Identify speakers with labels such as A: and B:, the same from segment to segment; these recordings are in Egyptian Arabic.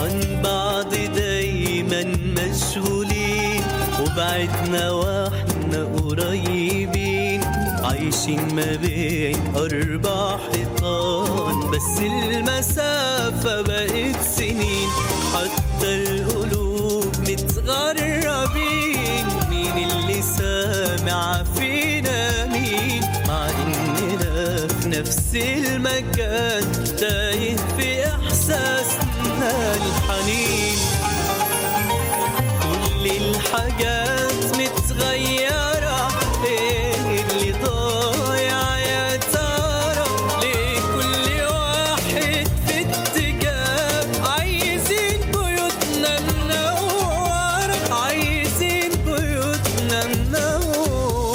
A: عن بعض دايما مشغولين وبعدنا واحنا قريبين عايشين ما بين أربع حيطان بس المسافة بقت سنين حتى القلوب متغربين مين اللي سامع فينا مين مع إننا في نفس المكان تايه في إحساسنا الحنين كل الحاجات متغيرة ايه اللي ضايع يا ترى ليه كل واحد في اتجاه عايزين بيوتنا منورة عايزين بيوتنا منورة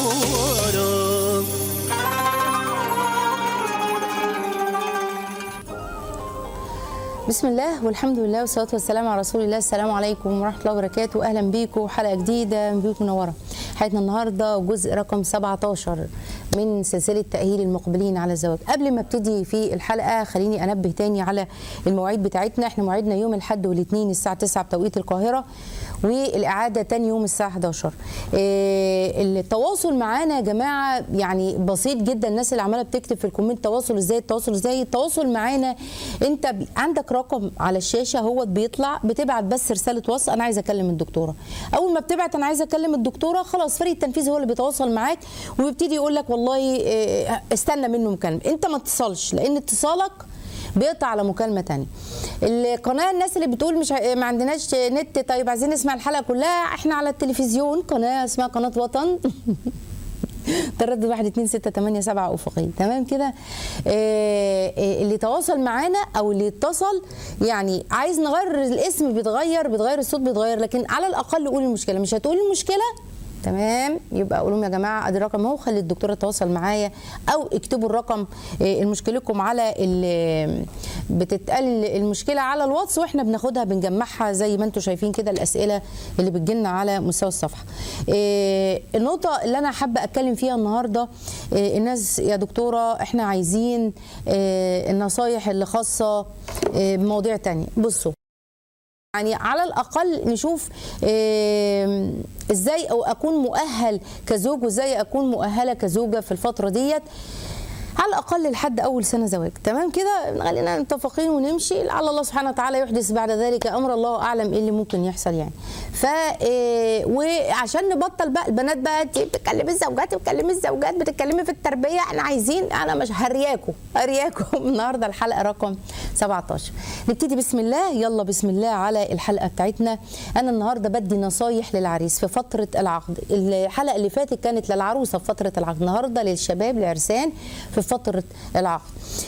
B: بسم الله والحمد لله والصلاه والسلام على رسول الله السلام عليكم ورحمه الله وبركاته اهلا بيكم حلقه جديده من بيوت منوره حلقتنا النهارده جزء رقم 17 من سلسله تاهيل المقبلين على الزواج قبل ما ابتدي في الحلقه خليني انبه تاني على المواعيد بتاعتنا احنا موعدنا يوم الاحد والاثنين الساعه 9 بتوقيت القاهره والاعاده تاني يوم الساعه 11 إيه التواصل معانا يا جماعه يعني بسيط جدا الناس اللي عماله بتكتب في الكومنت تواصل ازاي التواصل ازاي التواصل معانا انت ب- عندك رقم على الشاشه هو بيطلع بتبعت بس رساله وصل انا عايزه اكلم الدكتوره اول ما بتبعت انا عايزه اكلم الدكتوره خلاص فريق التنفيذي هو اللي بيتواصل معاك ويبتدي يقول لك والله إيه، استنى منه مكالمه انت ما اتصلش لان اتصالك بيقطع على مكالمه تانية القناه الناس اللي بتقول مش ع- ما عندناش نت طيب عايزين نسمع الحلقه كلها احنا على التلفزيون قناه اسمها قناه وطن تردد واحد اتنين ستة تمانية سبعة أفقية تمام كده آه، آه، اللي تواصل معانا أو اللي اتصل يعني عايز نغير الاسم بيتغير بيتغير الصوت بيتغير لكن على الأقل قول المشكلة مش هتقول المشكلة تمام يبقى اقول لهم يا جماعه ادي الرقم اهو خلي الدكتوره تتواصل معايا او اكتبوا الرقم آه، المشكلتكم على ال- بتتقال المشكله على الواتس واحنا بناخدها بنجمعها زي ما انتم شايفين كده الاسئله اللي بتجيلنا على مستوى الصفحه آه، النقطه اللي انا حابه اتكلم فيها النهارده آه، الناس يا دكتوره احنا عايزين آه، النصايح اللي خاصه آه، بمواضيع تانية بصوا يعني على الاقل نشوف آم، ازاي او اكون مؤهل كزوج وازاي اكون مؤهله كزوجه في الفتره ديت على الاقل لحد اول سنه زواج تمام كده خلينا متفقين ونمشي لعل الله سبحانه وتعالى يحدث بعد ذلك امر الله اعلم ايه اللي ممكن يحصل يعني ف آه، وعشان نبطل بقى البنات بقى انت بتتكلمي الزوجات بتتكلمي الزوجات بتتكلمي في التربيه احنا عايزين انا مش هرياكم هرياكم النهارده الحلقه رقم 17 نبتدي بسم الله يلا بسم الله على الحلقه بتاعتنا انا النهارده بدي نصايح للعريس في فتره العقد الحلقه اللي فاتت كانت للعروسه في فتره العقد النهارده للشباب العرسان في فتره العقد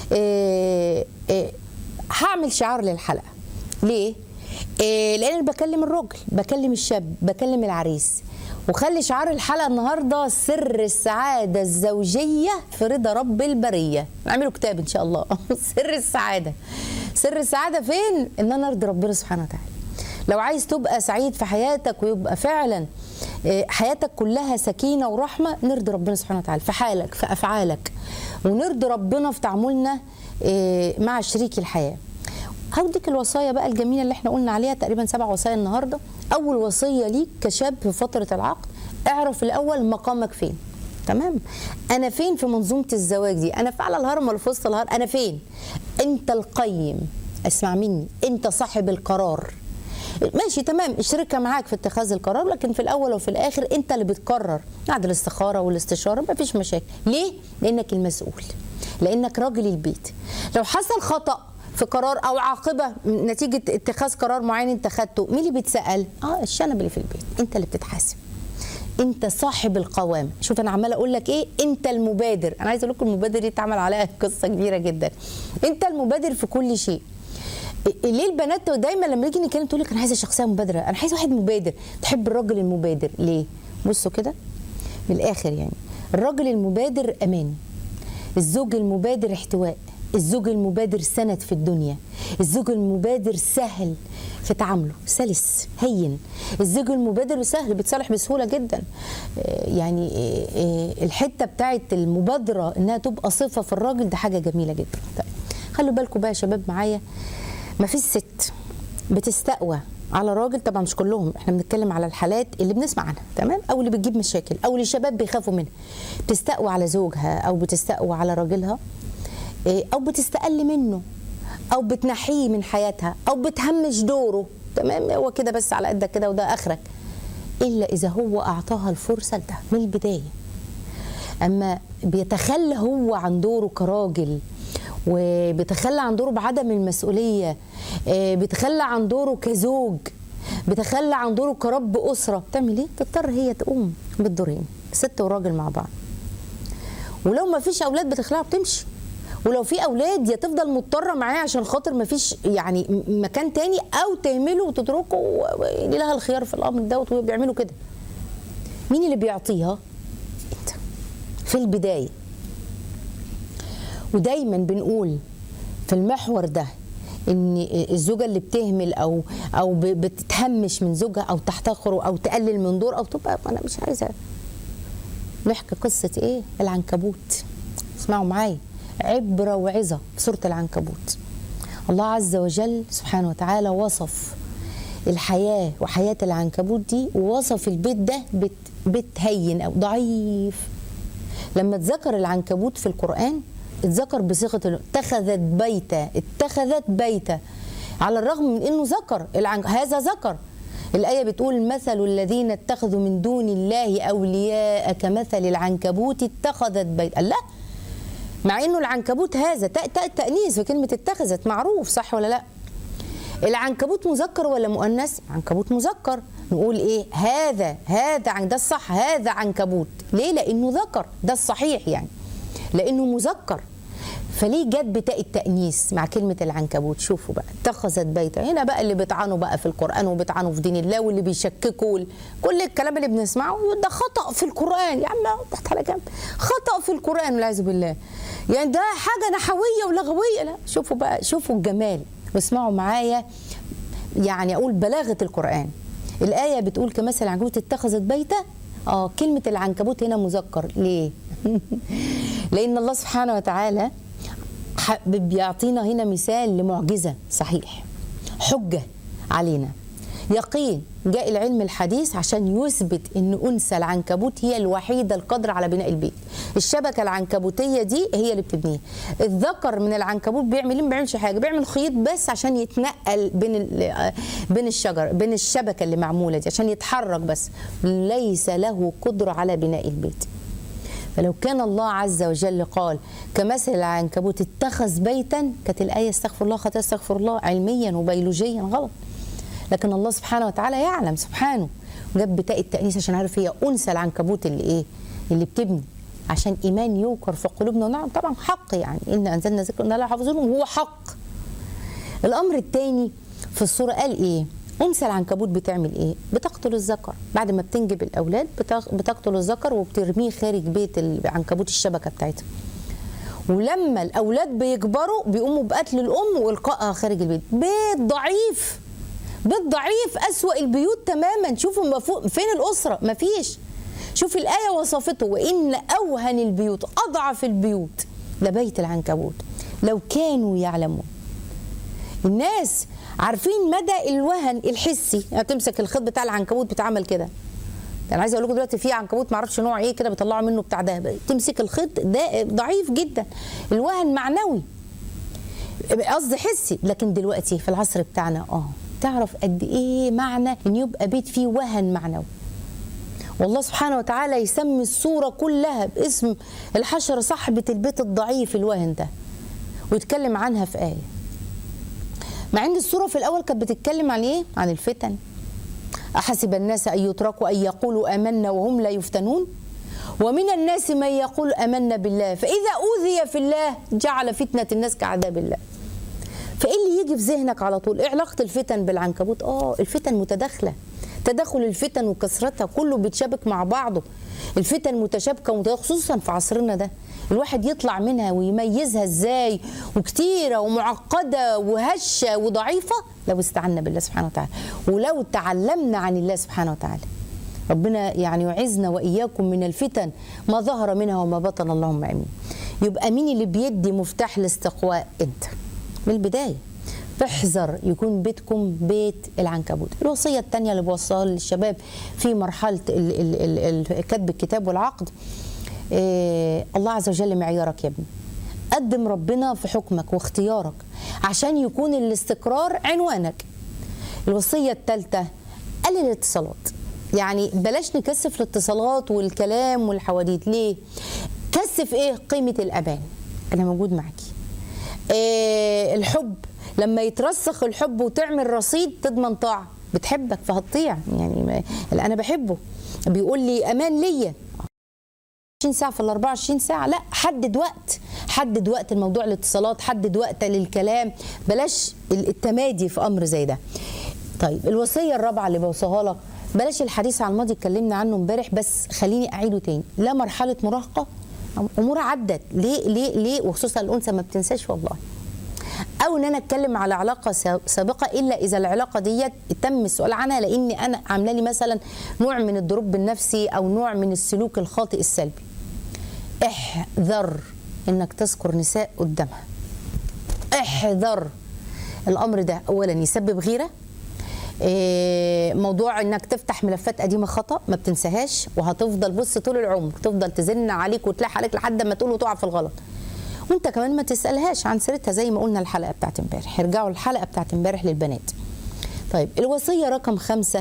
B: إيه إيه هعمل شعار للحلقه ليه إيه لان أنا بكلم الراجل بكلم الشاب بكلم العريس وخلي شعار الحلقه النهارده سر السعاده الزوجيه في رضا رب البريه نعمله كتاب ان شاء الله سر السعاده سر السعاده فين ان انا ارضي ربنا سبحانه وتعالى لو عايز تبقى سعيد في حياتك ويبقى فعلا آه، حياتك كلها سكينه ورحمه نرضي ربنا سبحانه وتعالى في حالك في افعالك ونرضي ربنا في تعاملنا آه، مع شريك الحياه هوديك الوصايا بقى الجميله اللي احنا قلنا عليها تقريبا سبع وصايا النهارده اول وصيه ليك كشاب في فتره العقد اعرف الاول مقامك فين تمام انا فين في منظومه الزواج دي انا في اعلى الهرم ولا في وسط الهرم انا فين انت القيم اسمع مني انت صاحب القرار ماشي تمام الشركه معاك في اتخاذ القرار لكن في الاول وفي الاخر انت اللي بتقرر بعد الاستخاره والاستشاره مفيش مشاكل ليه لانك المسؤول لانك راجل البيت لو حصل خطا في قرار او عاقبه نتيجه اتخاذ قرار معين انت خدته مين اللي بيتسال اه الشنب اللي في البيت انت اللي بتتحاسب انت صاحب القوام شوف انا عماله اقول لك ايه انت المبادر انا عايزه اقول لكم المبادر دي اتعمل عليها قصه كبيره جدا انت المبادر في كل شيء ليه البنات دايما لما نيجي نتكلم تقول لك انا عايزه شخصيه مبادره انا عايزه واحد مبادر تحب الراجل المبادر ليه بصوا كده من الاخر يعني الراجل المبادر امان الزوج المبادر احتواء الزوج المبادر سند في الدنيا الزوج المبادر سهل في تعامله سلس هين الزوج المبادر سهل بيتصالح بسهوله جدا آه، يعني آه، آه، الحته بتاعت المبادره انها تبقى صفه في الراجل ده حاجه جميله جدا طيب خلوا بالكم بقى يا شباب معايا ما فيش ست بتستقوى على راجل طبعا مش كلهم احنا بنتكلم على الحالات اللي بنسمع عنها تمام او اللي بتجيب مشاكل او اللي الشباب بيخافوا منها بتستقوى على زوجها او بتستقوى على راجلها إيه، او بتستقل منه او بتنحيه من حياتها او بتهمش دوره تمام هو كده بس على قدك كده وده اخرك الا اذا هو اعطاها الفرصه لده من البدايه اما بيتخلى هو عن دوره كراجل وبيتخلى عن دوره بعدم المسؤوليه آه، بيتخلى عن دوره كزوج بيتخلى عن دوره كرب اسره بتعمل ايه تضطر هي تقوم بالدورين ست وراجل مع بعض ولو ما فيش اولاد بتخلعها بتمشي ولو في اولاد يا تفضل مضطره معاه عشان خاطر ما فيش يعني م- مكان تاني او تهمله وتتركه و- و- لها الخيار في الامر دوت وهو بيعملوا كده مين اللي بيعطيها انت في البدايه ودايما بنقول في المحور ده ان الزوجه اللي بتهمل او او ب- بتتهمش من زوجها او تحتقره او تقلل من دور او تبقى انا مش عايزه نحكي قصه ايه العنكبوت اسمعوا معايا عبره وعظه في سوره العنكبوت الله عز وجل سبحانه وتعالى وصف الحياه وحياه العنكبوت دي ووصف البيت ده بيت, بيت هين او ضعيف لما اتذكر العنكبوت في القرآن اتذكر بصيغة ال- اتخذت بيتا اتخذت بيتا على الرغم من انه ذكر العن... هذا ذكر الآية بتقول مثل الذين اتخذوا من دون الله أولياء كمثل العنكبوت اتخذت بيت الله مع انه العنكبوت هذا تاء تاء تأنيث في كلمة اتخذت معروف صح ولا لا؟ العنكبوت مذكر ولا مؤنث؟ عنكبوت مذكر نقول ايه؟ هذا هذا عن ده الصح هذا عنكبوت ليه؟ لانه ذكر ده الصحيح يعني لانه مذكر فليه جت بتاء التأنيث مع كلمة العنكبوت شوفوا بقى اتخذت بيتا هنا بقى اللي بيطعنوا بقى في القرآن وبيطعنوا في دين الله واللي بيشككوا وال- كل الكلام اللي بنسمعه يقول ده خطأ في القرآن يا عم تحت على جنب خطأ في القرآن والعياذ بالله يعني ده حاجة نحوية ولغوية لا شوفوا بقى شوفوا الجمال واسمعوا معايا يعني اقول بلاغه القران الايه بتقول كمثل العنكبوت اتخذت بيتا اه كلمه العنكبوت هنا مذكر ليه لان الله سبحانه وتعالى ح- بيعطينا هنا مثال لمعجزه صحيح حجه علينا يقين جاء العلم الحديث عشان يثبت ان انثى العنكبوت هي الوحيده القادره على بناء البيت الشبكه العنكبوتيه دي هي اللي بتبنيها الذكر من العنكبوت بيعمل ايه ما بيعملش حاجه بيعمل خيط بس عشان يتنقل بين ال- بين الشجر بين الشبكه اللي معموله دي عشان يتحرك بس ليس له قدره على بناء البيت فلو كان الله عز وجل قال كمثل العنكبوت اتخذ بيتا كانت الايه استغفر الله خطأ استغفر الله علميا وبيولوجيا غلط لكن الله سبحانه وتعالى يعلم سبحانه جاب بتاء التأنيث عشان عارف هي أنثى العنكبوت اللي إيه اللي بتبني عشان إيمان يوقر في قلوبنا ونعم طبعا حق يعني إن أنزلنا ذكر إن لا حافظون وهو حق الأمر الثاني في الصورة قال إيه أنثى العنكبوت بتعمل إيه بتقتل الذكر بعد ما بتنجب الأولاد بتق- بتقتل الذكر وبترميه خارج بيت العنكبوت الشبكة بتاعتها ولما الاولاد بيكبروا بيقوموا بقتل الام والقائها خارج البيت بيت ضعيف بيت ضعيف اسوا البيوت تماما شوفوا مفو- فين الاسره مفيش شوف الايه وصفته وان اوهن البيوت اضعف البيوت لبيت العنكبوت لو كانوا يعلمون الناس عارفين مدى الوهن الحسي يعني تمسك الخيط بتاع العنكبوت بتعمل كده انا عايزه اقول لكم دلوقتي في عنكبوت ما اعرفش نوع ايه كده بيطلعوا منه بتاع ده تمسك الخيط ده ضعيف جدا الوهن معنوي قصدي حسي لكن دلوقتي في العصر بتاعنا اه تعرف قد ايه معنى ان يبقى بيت فيه وهن معنوي والله سبحانه وتعالى يسمي الصورة كلها باسم الحشرة صاحبة البيت الضعيف الوهن ده ويتكلم عنها في آية مع ان الصورة في الأول كانت بتتكلم عن ايه؟ عن الفتن أحسب الناس أن يتركوا أن يقولوا آمنا وهم لا يفتنون ومن الناس من يقول آمنا بالله فإذا أوذي في الله جعل فتنة الناس كعذاب الله فايه اللي يجي في ذهنك على طول ايه علاقه الفتن بالعنكبوت اه الفتن متداخله تداخل الفتن وكثرتها كله بيتشابك مع بعضه الفتن متشابكه ومتداخلة خصوصا في عصرنا ده الواحد يطلع منها ويميزها ازاي وكتيره ومعقده وهشه وضعيفه لو استعنا بالله سبحانه وتعالى ولو تعلمنا عن الله سبحانه وتعالى ربنا يعني يعزنا واياكم من الفتن ما ظهر منها وما بطن اللهم امين يبقى مين اللي بيدي مفتاح الاستقواء انت من البدايه احذر يكون بيتكم بيت العنكبوت الوصيه الثانيه اللي بوصلها للشباب في مرحله ال- ال- ال- ال- كتب الكتاب والعقد إيه الله عز وجل معيارك يا ابني قدم ربنا في حكمك واختيارك عشان يكون الاستقرار عنوانك الوصيه الثالثه قلل الاتصالات يعني بلاش نكثف الاتصالات والكلام والحواديت ليه كثف ايه قيمه الامان انا موجود معاكي إيه الحب لما يترسخ الحب وتعمل رصيد تضمن طاعه بتحبك فهتطيع يعني ما- اللي انا بحبه بيقول لي امان ليا 20 ساعه في ال 24 ساعه لا حدد وقت حدد وقت الموضوع الاتصالات حدد وقت للكلام بلاش التمادي في امر زي ده طيب الوصيه الرابعه اللي بوصيها لك بلاش الحديث عن الماضي اتكلمنا عنه امبارح بس خليني اعيده تاني لا مرحله مراهقه امور عدت ليه ليه ليه وخصوصا الانثى ما بتنساش والله او ان انا اتكلم على علاقه سا- سابقه الا اذا العلاقه ديت تم السؤال عنها لاني انا عامله لي مثلا نوع من الضروب النفسي او نوع من السلوك الخاطئ السلبي احذر انك تذكر نساء قدامها احذر الامر ده اولا يسبب غيره إيه، موضوع انك تفتح ملفات قديمه خطا ما بتنساهاش وهتفضل بص طول العمر تفضل تزن عليك وتلاح عليك لحد ما تقول وتقع في الغلط وانت كمان ما تسالهاش عن سيرتها زي ما قلنا الحلقه بتاعت امبارح ارجعوا الحلقه بتاعت امبارح للبنات طيب الوصيه رقم خمسة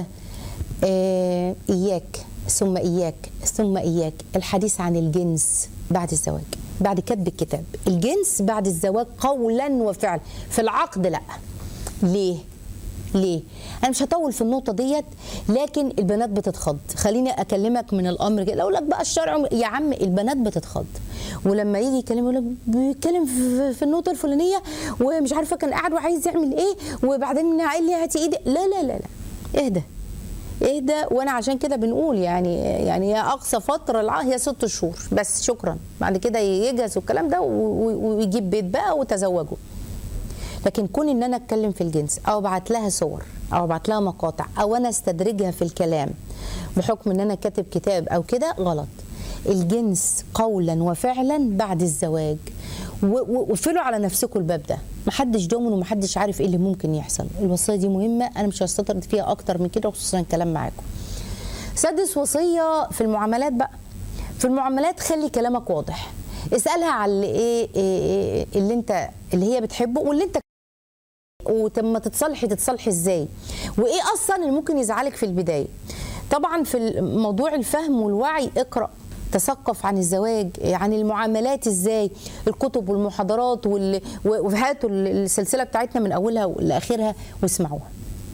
B: آه اياك ثم اياك ثم اياك الحديث عن الجنس بعد الزواج بعد كتب الكتاب الجنس بعد الزواج قولا وفعلا في العقد لا ليه ليه؟ انا مش هطول في النقطه ديت لكن البنات بتتخض خليني اكلمك من الامر كده اقول لك بقى الشرع يا عم البنات بتتخض ولما يجي يكلم يقول لك بيتكلم في, في النقطه الفلانيه ومش عارفه كان قاعد وعايز يعمل ايه وبعدين قال لي هاتي ايدي لا لا لا لا اهدى اهدى وانا عشان كده بنقول يعني يعني يا اقصى فتره الع- هي ست شهور بس شكرا بعد كده يجهز والكلام ده و- و- ويجيب بيت بقى وتزوجوا لكن كون ان انا اتكلم في الجنس او ابعت لها صور او ابعت لها مقاطع او انا استدرجها في الكلام بحكم ان انا كاتب كتاب او كده غلط الجنس قولا وفعلا بعد الزواج و- و- وقفلوا على نفسكم الباب ده محدش ضامن ومحدش عارف ايه اللي ممكن يحصل الوصيه دي مهمه انا مش هستطرد فيها اكتر من كده خصوصا الكلام معاكم سادس وصيه في المعاملات بقى في المعاملات خلي كلامك واضح اسالها على اللي ايه, إيه, إيه اللي انت اللي هي بتحبه واللي انت ولما تتصالحي تتصالحي ازاي وايه اصلا اللي ممكن يزعلك في البدايه طبعا في موضوع الفهم والوعي اقرا تثقف عن الزواج عن المعاملات ازاي الكتب والمحاضرات وال- وهاتوا السلسله بتاعتنا من اولها لاخرها واسمعوها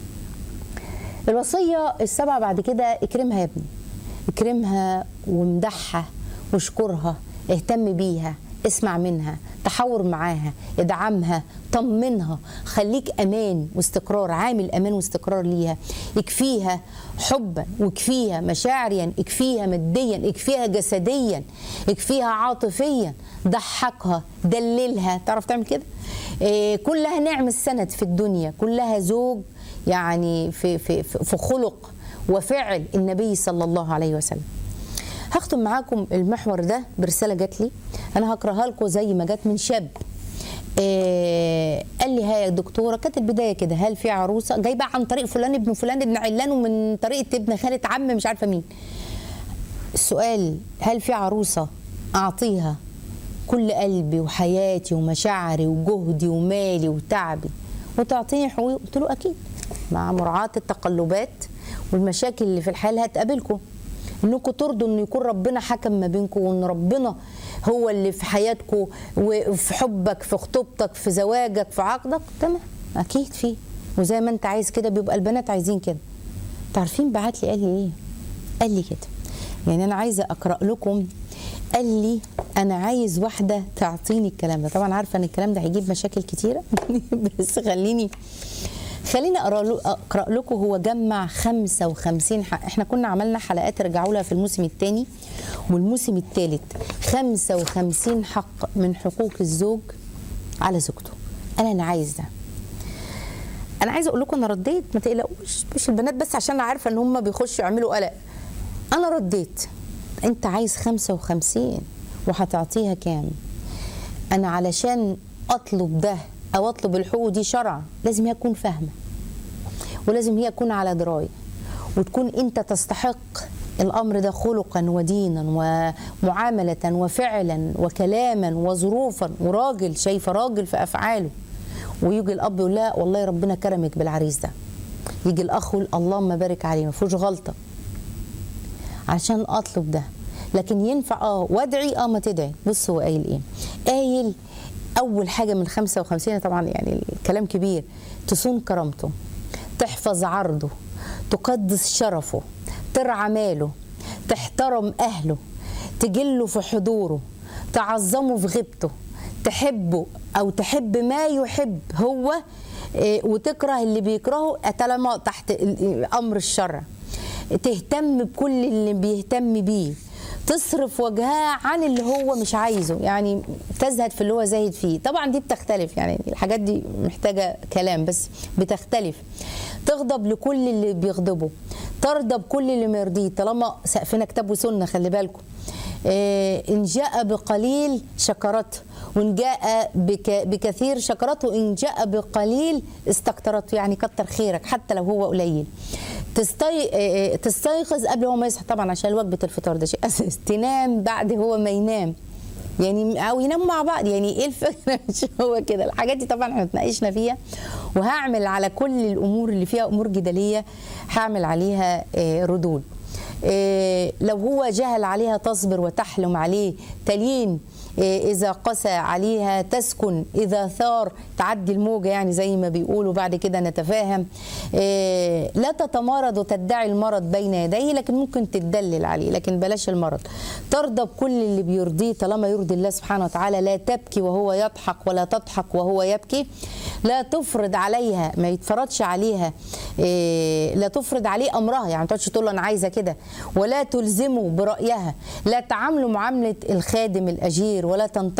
B: الوصيه السبعه بعد كده اكرمها يا ابني اكرمها وامدحها واشكرها اهتم بيها اسمع منها تحاور معاها ادعمها طمنها خليك امان واستقرار عامل امان واستقرار ليها اكفيها حبا واكفيها مشاعريا اكفيها ماديا اكفيها جسديا اكفيها عاطفيا ضحكها دللها تعرف تعمل كده إيه كلها نعم السند في الدنيا كلها زوج يعني في في في في خلق وفعل النبي صلى الله عليه وسلم هختم معاكم المحور ده برساله جات لي انا هقراها لكم زي ما جت من شاب إيه قال لي ها يا دكتوره كانت البدايه كده هل في عروسه جايبه عن طريق فلان ابن فلان ابن علان ومن طريقه ابن خاله عم مش عارفه مين السؤال هل في عروسه اعطيها كل قلبي وحياتي ومشاعري وجهدي ومالي وتعبي وتعطيني حقوقي قلت له اكيد مع مراعاه التقلبات والمشاكل اللي في الحياه اللي هتقابلكم انكم ترضوا ان يكون ربنا حكم ما بينكم وان ربنا هو اللي في حياتكم وفي حبك في خطوبتك في زواجك في عقدك تمام اكيد في وزي ما انت عايز كده بيبقى البنات عايزين كده تعرفين بعت لي قال لي ايه قال لي كده يعني انا عايزه اقرا لكم قال لي انا عايز واحده تعطيني الكلام ده طبعا عارفه ان الكلام ده هيجيب مشاكل كتيره بس خليني خليني اقرا له- اقرا لكم هو جمع 55 حق احنا كنا عملنا حلقات رجعوا لها في الموسم الثاني والموسم الثالث 55 حق من حقوق الزوج على زوجته انا انا عايز ده انا عايزه اقول لكم انا رديت ما تقلقوش مش البنات بس عشان انا عارفه ان هم بيخشوا يعملوا قلق انا رديت انت عايز 55 وهتعطيها كام انا علشان اطلب ده او اطلب الحقوق دي شرعا لازم هي تكون فاهمه ولازم هي تكون على درايه وتكون انت تستحق الامر ده خلقا ودينا ومعامله وفعلا وكلاما وظروفا وراجل شايفه راجل في افعاله ويجي الاب يقول لا والله ربنا كرمك بالعريس ده يجي الاخ يقول اللهم بارك عليه ما فيهوش غلطه عشان اطلب ده لكن ينفع اه وادعي اه ما تدعي بص هو قايل ايه قايل اول حاجه من 55 طبعا يعني الكلام كبير تصون كرامته تحفظ عرضه تقدس شرفه ترعى ماله تحترم اهله تجله في حضوره تعظمه في غيبته تحبه او تحب ما يحب هو إيه، وتكره اللي بيكرهه طالما تحت ال- امر الشرع تهتم بكل اللي بيهتم بيه تصرف وجهها عن اللي هو مش عايزه يعني تزهد في اللي هو زاهد فيه طبعا دي بتختلف يعني الحاجات دي محتاجة كلام بس بتختلف تغضب لكل اللي بيغضبه ترضى بكل اللي ما يرضيه طالما سقفنا كتاب وسنة خلي بالكم إيه، إن جاء بقليل شكرته وإن جاء بك بكثير شكرته وإن جاء بقليل استكترته يعني كتر خيرك حتى لو هو قليل تستي... إيه، تستيقظ قبل هو ما يصحى طبعا عشان وجبة الفطار ده شيء أساس تنام بعد هو ما ينام يعني او يناموا مع بعض يعني ايه الفكره مش هو كده الحاجات دي طبعا احنا اتناقشنا فيها وهعمل على كل الامور اللي فيها امور جدليه هعمل عليها آه، ردود آه، لو هو جهل عليها تصبر وتحلم عليه تلين آه، إذا قسى عليها تسكن إذا ثار تعدي الموجة يعني زي ما بيقولوا بعد كده نتفاهم آه، لا تتمارض وتدعي المرض بين يديه لكن ممكن تدلل عليه لكن بلاش المرض ترضى بكل اللي بيرضيه طالما يرضي الله سبحانه وتعالى لا تبكي وهو يضحك ولا تضحك وهو يبكي لا تفرض عليها ما يتفرضش عليها إيه لا تفرض عليه امرها يعني ما تقعدش تقول له انا عايزه كده ولا تلزمه برايها لا تعامله معامله الخادم الاجير ولا تنتقد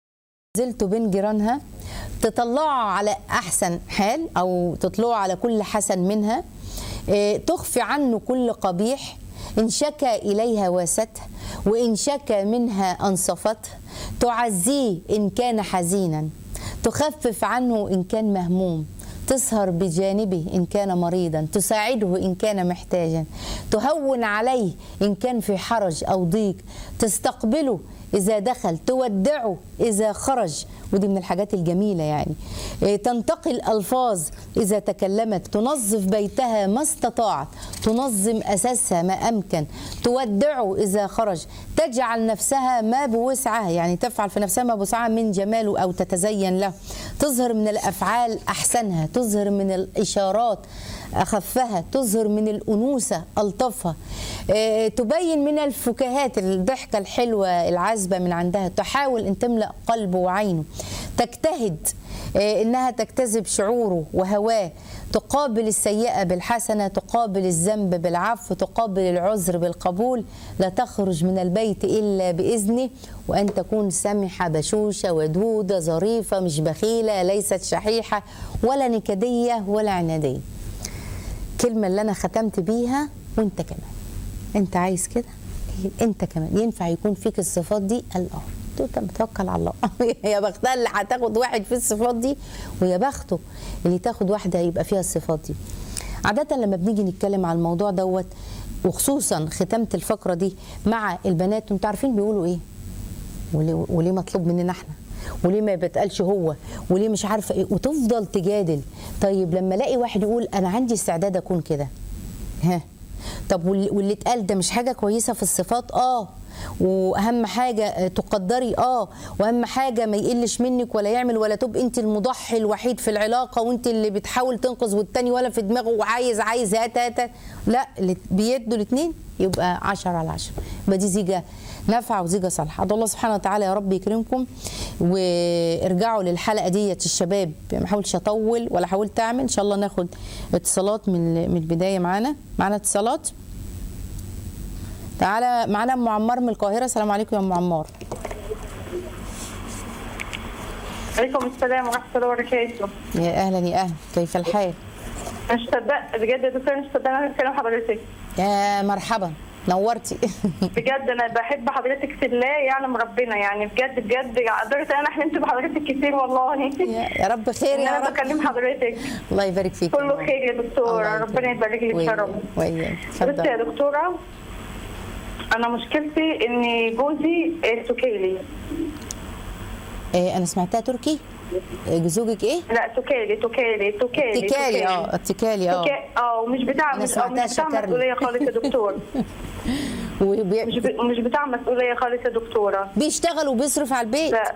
B: زلت بين جيرانها تطلعه على احسن حال او تطلعه على كل حسن منها إيه، تخفي عنه كل قبيح ان شكى اليها واسته وان شكى منها انصفته تعزيه ان كان حزينا تخفف عنه ان كان مهموم تسهر بجانبه ان كان مريضا تساعده ان كان محتاجا تهون عليه ان كان في حرج او ضيق تستقبله إذا دخل تودعه إذا خرج ودي من الحاجات الجميلة يعني إيه، تنتقي الألفاظ إذا تكلمت تنظف بيتها ما استطاعت تنظم أساسها ما أمكن تودعه إذا خرج تجعل نفسها ما بوسعها يعني تفعل في نفسها ما بوسعها من جماله أو تتزين له تظهر من الأفعال أحسنها تظهر من الإشارات أخفها تظهر من الأنوثة ألطفها آه، تبين من الفكاهات الضحكة الحلوة العذبة من عندها تحاول أن تملأ قلبه وعينه تجتهد آه، إنها تجتذب شعوره وهواه تقابل السيئة بالحسنة تقابل الذنب بالعفو تقابل العذر بالقبول لا تخرج من البيت إلا بإذنه وأن تكون سمحة بشوشة ودودة ظريفة مش بخيلة ليست شحيحة ولا نكدية ولا عنادية الكلمة اللي أنا ختمت بيها وأنت كمان أنت عايز كده أنت كمان ينفع يكون فيك الصفات دي قال اه قلت له طب توكل على الله يا بختها اللي هتاخد واحد في الصفات دي ويا بخته اللي تاخد واحدة يبقى فيها الصفات دي عادة لما بنيجي نتكلم على الموضوع دوت وخصوصا ختمت الفقرة دي مع البنات انتوا عارفين بيقولوا ايه وليه, وليه مطلوب مننا احنا وليه ما بيتقالش هو وليه مش عارفه ايه وتفضل تجادل طيب لما الاقي واحد يقول انا عندي استعداد اكون كده ها طب وال- واللي اتقال ده مش حاجه كويسه في الصفات اه واهم حاجه آه، تقدري اه واهم حاجه ما يقلش منك ولا يعمل ولا تبقى انت المضحي الوحيد في العلاقه وانت اللي بتحاول تنقذ والتاني ولا في دماغه وعايز عايز هات هات لا اللي بيدوا الاثنين يبقى 10 على 10 يبقى دي زيجه نافعه وزيجه صالحه ادعو الله سبحانه وتعالى يا رب يكرمكم وارجعوا للحلقه ديت الشباب ما حاولش اطول ولا حاولت اعمل ان شاء الله ناخد اتصالات من من البدايه معانا معانا اتصالات تعالى معانا ام عمار من القاهره السلام عليكم يا ام عمار
C: عليكم السلام ورحمة الله وبركاته.
B: يا اهلا يا اهلا كيف الحال
C: مش مصدق بجد يا دكتور مش مصدقة أنا بكلم حضرتك.
B: يا مرحبا نورتي
C: بجد انا بحب حضرتك في الله يعلم ربنا يعني بجد بجد لدرجه انا حلمت بحضرتك كتير والله
B: يا يا رب خير
C: ان
B: يا
C: انا
B: رب
C: بكلم حضرتك
B: الله يبارك فيك
C: كله خير يا دكتوره ربنا يبارك لك يا رب
B: وياك
C: بصي يا
B: اتفضل
C: دكتوره انا مشكلتي ان جوزي سكيلي
B: إيه انا سمعتها تركي إيه زوجك ايه
C: لا سكيلي سكيلي سكيلي
B: اتكالي اه اتكالي اه
C: سكي- اه ومش بتاع
B: أنا
C: مش آه،
B: سمعتها
C: مش بتاع
B: شكرني.
C: مسؤوليه خالص يا دكتور
B: وبي-
C: مش ب- مش بتاع مسؤوليه خالص يا دكتوره
B: بيشتغل وبيصرف على البيت
C: لا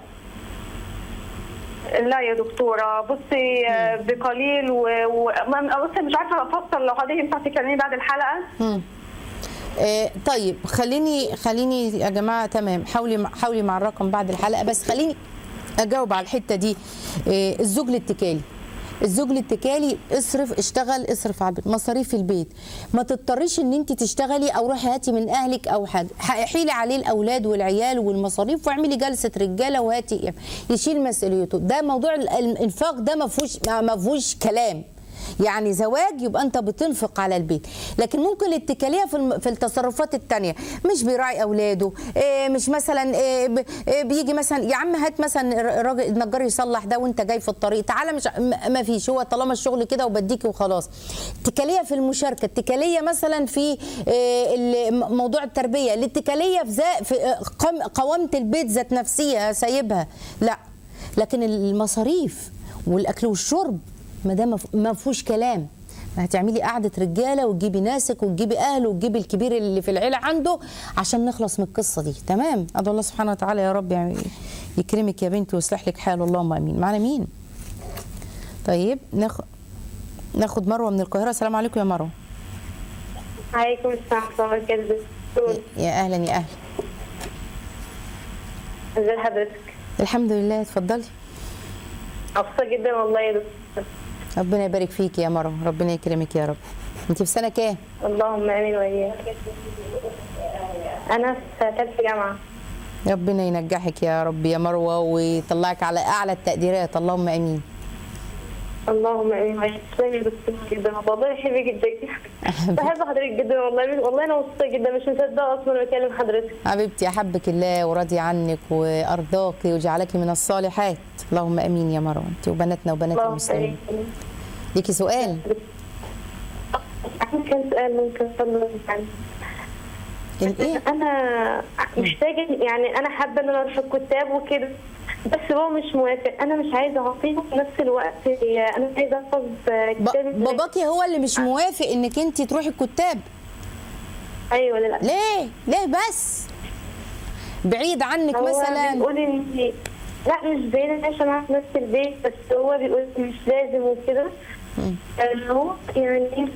C: لا يا دكتورة بصي آه، بقليل و... و... ما- بصي مش عارفة أفصل لو حضرتك ينفع تكلمني بعد الحلقة
B: مم. آه طيب خليني خليني يا جماعه تمام حاولي مع- حاولي مع الرقم بعد الحلقه بس خليني اجاوب على الحته دي آه الزوج الاتكالي الزوج الاتكالي اصرف اشتغل اصرف على البيت مصاريف البيت ما تضطريش ان انت تشتغلي او روحي هاتي من اهلك او حاجه حيلي عليه الاولاد والعيال والمصاريف واعملي جلسه رجاله وهاتي يشيل مسؤوليته ده موضوع ال- الانفاق ده ما فيهوش ما فيهوش كلام يعني زواج يبقى انت بتنفق على البيت لكن ممكن الاتكاليه في الم- في التصرفات التانية مش بيراعي اولاده إيه مش مثلا إيه ب- إيه بيجي مثلا يا عم هات مثلا الر- الراجل النجار يصلح ده وانت جاي في الطريق تعالى مش م- ما فيش هو طالما الشغل كده وبديكي وخلاص اتكاليه في المشاركه اتكاليه مثلا في إيه ال- م- موضوع التربيه الاتكاليه في ذا- في آه، قم- قوامه البيت ذات نفسها سايبها لا لكن المصاريف والاكل والشرب ما ده مف- ما فيهوش كلام هتعملي قعده رجاله وتجيبي ناسك وتجيبي اهله وتجيبي الكبير اللي في العيله عنده عشان نخلص من القصه دي تمام ادعو الله سبحانه وتعالى يا رب يعني يكرمك يا بنتي ويصلح لك حال اللهم امين معنا مين طيب ناخد ناخد مروه من القاهره السلام عليكم يا مروه
C: عليكم السلام ورحمة الله وبركاته
B: يا اهلا يا اهلا
C: ازي حضرتك؟
B: الحمد لله اتفضلي
C: مبسوطة جدا والله يا دكتور
B: ربنا يبارك فيك يا مروه ربنا يكرمك يا رب انت في سنه كام
C: اللهم امين وإياك أنا في ثالثة جامعة
B: ربنا ينجحك يا رب يا مروه ويطلعك على اعلى التقديرات اللهم امين
C: اللهم امين وإياك تسلمي يا دكتور جدا والله بحبك جدا بحب حضرتك جدا والله والله أنا مبسوطة جدا مش مصدقة أصلا بكلم حضرتك
B: حبيبتي احبك الله وراضي عنك وارضاك وجعلك من الصالحات اللهم امين يا مروه انت وبناتنا وبنات
C: اللهم
B: المسلمين
C: امين
B: ليكي سؤال
C: عندي كان سؤال ممكن اتفضل يعني
B: الايه
C: انا محتاجه يعني انا حابه ان انا اروح الكتاب وكده بس هو مش موافق انا مش عايزه اعطيه في نفس الوقت انا عايزه احفظ كتاب
B: ب- باباكي هو اللي مش موافق انك انت تروحي الكتاب
C: ايوه ولا لا
B: ليه ليه بس بعيد عنك
C: هو
B: مثلا
C: بيقول ان لا مش بعيد عشان انا في نفس البيت بس هو بيقول مش لازم وكده آه، هو يعني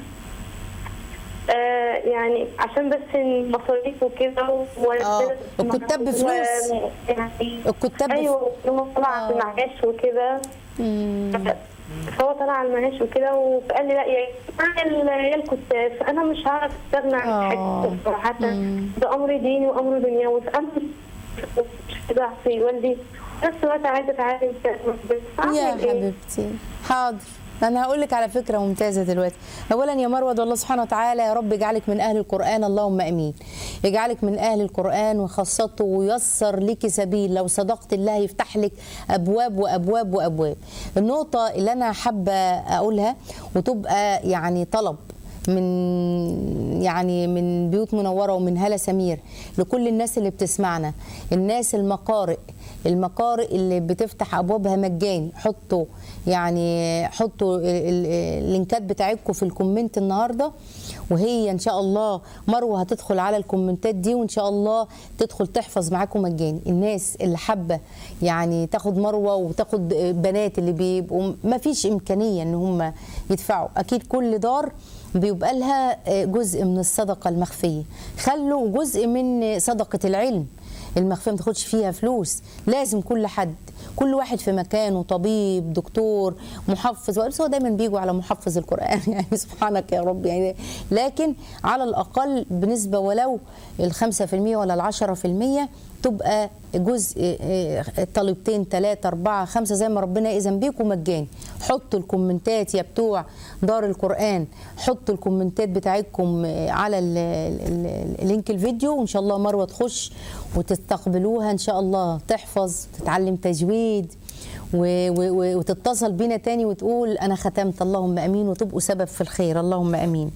C: آه يعني عشان بس المصاريف وكده و-
B: آه، الكتاب بفلوس.
C: و- يعني
B: الكتاب بف-
C: ايوه هو طلع على
B: آه.
C: المعاش وكده
B: مم.
C: فهو طلع على المعاش وكده وقال لي لا يا جماعه يا الكتاب فانا مش هعرف استغنى عن
B: آه.
C: حاجه صراحه
B: مم.
C: ده امر ديني وامر دنيوي فانا مش كده اعصي والدي في نفس الوقت عايزه اتعلم
B: يا حبيبتي حاضر انا هقول لك على فكره ممتازه دلوقتي اولا يا مروه ده الله سبحانه وتعالى يا رب يجعلك من اهل القران اللهم امين يجعلك من اهل القران وخاصته ويسر لك سبيل لو صدقت الله يفتح لك ابواب وابواب وابواب النقطه اللي انا حابه اقولها وتبقى يعني طلب من يعني من بيوت منوره ومن هلا سمير لكل الناس اللي بتسمعنا الناس المقارئ المقارئ اللي بتفتح ابوابها مجاني حطوا يعني حطوا ال- ال- اللينكات بتاعتكم في الكومنت النهارده وهي ان شاء الله مروه هتدخل على الكومنتات دي وان شاء الله تدخل تحفظ معاكم مجاني الناس اللي حابه يعني تاخد مروه وتاخد بنات اللي بيبقوا ما فيش امكانيه ان هم يدفعوا اكيد كل دار بيبقى لها جزء من الصدقه المخفيه خلوا جزء من صدقه العلم المخفيه ما تاخدش فيها فلوس لازم كل حد كل واحد في مكانه طبيب دكتور محفظ بس هو دايما بيجوا على محفظ القران يعني سبحانك يا رب يعني لكن على الاقل بنسبه ولو ال 5% ولا ال 10% تبقى جزء آه، طالبتين ثلاثة أربعة خمسة زي ما ربنا يأذن بيكم مجاني حطوا الكومنتات يا بتوع دار القرآن حطوا الكومنتات بتاعتكم آه، على ال- ال- ال- اللينك الفيديو وإن شاء الله مروة تخش وتستقبلوها إن شاء الله تحفظ تتعلم تجويد و- و- و- وتتصل بينا تاني وتقول أنا ختمت اللهم أمين وتبقوا سبب في الخير اللهم أمين